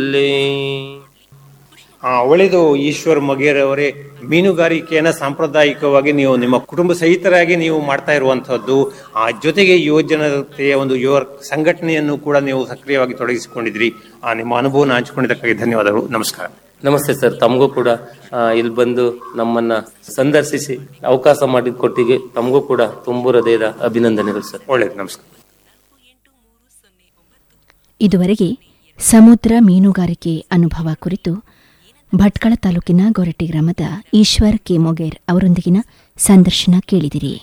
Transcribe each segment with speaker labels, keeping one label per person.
Speaker 1: ಆ, ಒಳ್ಳೆಯದು ಈಶ್ವರ್ ಮಗೇರ್ ಅವರೇ ಮೀನುಗಾರಿಕೆಯನ್ನ ಸಾಂಪ್ರದಾಯಿಕವಾಗಿ ನೀವು ನಿಮ್ಮ ಕುಟುಂಬ ಸಹಿತರಾಗಿ ನೀವು ಮಾಡ್ತಾ ಇರುವಂತಹದ್ದು ಆ ಜೊತೆಗೆ ಯುವಜನತೆಯ ಒಂದು ಯುವ ಸಂಘಟನೆಯನ್ನು ಕೂಡ ನೀವು ಸಕ್ರಿಯವಾಗಿ ತೊಡಗಿಸಿಕೊಂಡಿದ್ರಿ ಆ ನಿಮ್ಮ ಅನುಭವನ ಹಂಚಿಕೊಂಡಿದ್ದಕ್ಕಾಗಿ ಧನ್ಯವಾದಗಳು ನಮಸ್ಕಾರ
Speaker 2: ನಮಸ್ತೆ ಸರ್ ತಮಗೂ ಕೂಡ ಆ, ಇಲ್ಲಿ ಬಂದು ನಮ್ಮನ್ನ ಸಂದರ್ಶಿಸಿ ಅವಕಾಶ ಮಾಡಿದ ಕೊಟ್ಟಿಗೆ ತಮಗೂ ಕೂಡ ತುಂಬು ಹೃದಯದ ಅಭಿನಂದನೆಗಳು ಸರ್
Speaker 1: ಒಳ್ಳೆಯದು ನಮಸ್ಕಾರ
Speaker 3: ಇದುವರೆಗೆ ಸಮುದ್ರ ಮೀನುಗಾರಿಕೆ ಅನುಭವ ಕುರಿತು ಭಟ್ಕಳ ತಾಲೂಕಿನ ಗೊರಟ್ಟಿ ಗ್ರಾಮದ ಈಶ್ವರ್ ಕೆ ಮೊಗೇರ್ ಅವರೊಂದಿಗಿನ ಸಂದರ್ಶನ ಕೇಳಿದಿರಿ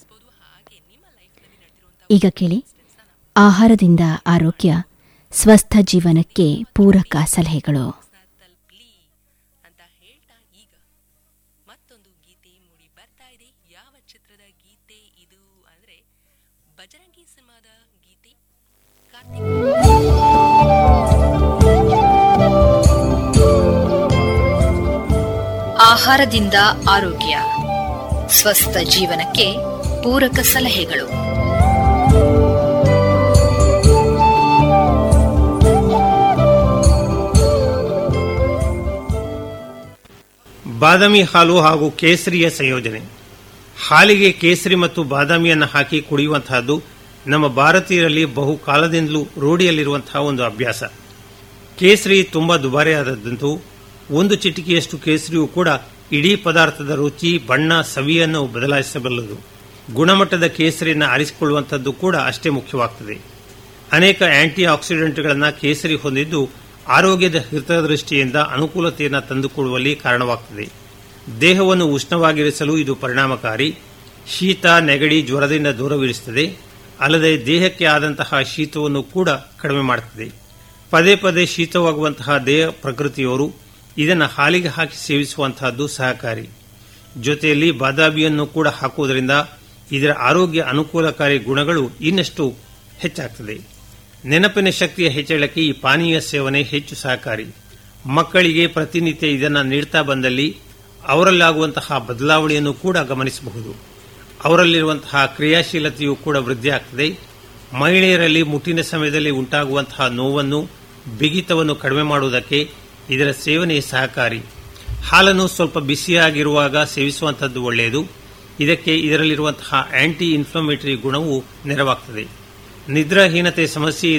Speaker 3: ಈಗ ಕೇಳಿ ಆಹಾರದಿಂದ ಆರೋಗ್ಯ ಸ್ವಸ್ಥ ಜೀವನಕ್ಕೆ ಪೂರಕ ಸಲಹೆಗಳು
Speaker 4: ಅಂತ ಹೇಳ್ತಾ ಈಗ ಮತ್ತೊಂದು ಗೀತೆ ಮೂಡಿ ಬರ್ತಾ ಇದೆ ಯಾವ ಚಿತ್ರದ ಗೀತೆ ಇದು ಅಂದ್ರೆ ಬಜರಂಗಿ ಸಿನಿಮಾದ ಗೀತೆ ಕಾರ್ತಿಕ್
Speaker 5: ಆಹಾರದಿಂದ ಆರೋಗ್ಯ ಸ್ವಸ್ಥ ಜೀವನಕ್ಕೆ ಪೂರಕ ಸಲಹೆಗಳು
Speaker 1: ಬಾದಾಮಿ ಹಾಲು ಹಾಗೂ ಕೇಸರಿಯ ಸಂಯೋಜನೆ ಹಾಲಿಗೆ ಕೇಸರಿ ಮತ್ತು ಬಾದಾಮಿಯನ್ನು ಹಾಕಿ ಕುಡಿಯುವಂತಹದ್ದು ನಮ್ಮ ಭಾರತೀಯರಲ್ಲಿ ಬಹು ಕಾಲದಿಂದಲೂ ರೂಢಿಯಲ್ಲಿರುವಂತಹ ಒಂದು ಅಭ್ಯಾಸ ಕೇಸರಿ ತುಂಬಾ ದುಬಾರಿಯಾದದ್ದಂತೂ ಒಂದು ಚಿಟಿಕೆಯಷ್ಟು ಕೇಸರಿಯೂ ಕೂಡ ಇಡೀ ಪದಾರ್ಥದ ರುಚಿ ಬಣ್ಣ ಸವಿಯನ್ನು ಬದಲಾಯಿಸಬಲ್ಲದು ಗುಣಮಟ್ಟದ ಕೇಸರಿಯನ್ನು ಆರಿಸಿಕೊಳ್ಳುವಂಥದ್ದು ಕೂಡ ಅಷ್ಟೇ ಮುಖ್ಯವಾಗ್ತದೆ ಅನೇಕ ಆಂಟಿ ಆಕ್ಸಿಡೆಂಟ್ಗಳನ್ನು ಕೇಸರಿ ಹೊಂದಿದ್ದು ಆರೋಗ್ಯದ ಹಿತದೃಷ್ಟಿಯಿಂದ ಅನುಕೂಲತೆಯನ್ನು ತಂದುಕೊಡುವಲ್ಲಿ ಕಾರಣವಾಗ್ತದೆ ದೇಹವನ್ನು ಉಷ್ಣವಾಗಿರಿಸಲು ಇದು ಪರಿಣಾಮಕಾರಿ ಶೀತ ನೆಗಡಿ ಜ್ವರದಿಂದ ದೂರವಿರಿಸುತ್ತದೆ ಅಲ್ಲದೆ ದೇಹಕ್ಕೆ ಆದಂತಹ ಶೀತವನ್ನು ಕೂಡ ಕಡಿಮೆ ಮಾಡುತ್ತದೆ ಪದೇ ಪದೇ ಶೀತವಾಗುವಂತಹ ದೇಹ ಪ್ರಕೃತಿಯವರು ಇದನ್ನು ಹಾಲಿಗೆ ಹಾಕಿ ಸೇವಿಸುವಂತಹದ್ದು ಸಹಕಾರಿ ಜೊತೆಯಲ್ಲಿ ಬಾದಾಮಿಯನ್ನು ಕೂಡ ಹಾಕುವುದರಿಂದ ಇದರ ಆರೋಗ್ಯ ಅನುಕೂಲಕಾರಿ ಗುಣಗಳು ಇನ್ನಷ್ಟು ಹೆಚ್ಚಾಗ್ತದೆ ನೆನಪಿನ ಶಕ್ತಿಯ ಹೆಚ್ಚಳಕ್ಕೆ ಈ ಪಾನೀಯ ಸೇವನೆ ಹೆಚ್ಚು ಸಹಕಾರಿ ಮಕ್ಕಳಿಗೆ ಪ್ರತಿನಿತ್ಯ ಇದನ್ನು ನೀಡ್ತಾ ಬಂದಲ್ಲಿ ಅವರಲ್ಲಾಗುವಂತಹ ಬದಲಾವಣೆಯನ್ನು ಕೂಡ ಗಮನಿಸಬಹುದು ಅವರಲ್ಲಿರುವಂತಹ ಕ್ರಿಯಾಶೀಲತೆಯೂ ಕೂಡ ವೃದ್ಧಿಯಾಗ್ತದೆ ಮಹಿಳೆಯರಲ್ಲಿ ಮುಟ್ಟಿನ ಸಮಯದಲ್ಲಿ ಉಂಟಾಗುವಂತಹ ನೋವನ್ನು ಬಿಗಿತವನ್ನು ಕಡಿಮೆ ಮಾಡುವುದಕ್ಕೆ ಇದರ ಸೇವನೆ ಸಹಕಾರಿ ಹಾಲನ್ನು ಸ್ವಲ್ಪ ಬಿಸಿಯಾಗಿರುವಾಗ ಸೇವಿಸುವಂತಹದ್ದು ಒಳ್ಳೆಯದು ಇದಕ್ಕೆ ಇದರಲ್ಲಿರುವಂತಹ ಆಂಟಿ ಇನ್ಫ್ಲಮೇಟರಿ ಗುಣವು ನೆರವಾಗ್ತದೆ ನಿದ್ರಾಹೀನತೆ ಸಮಸ್ಯೆ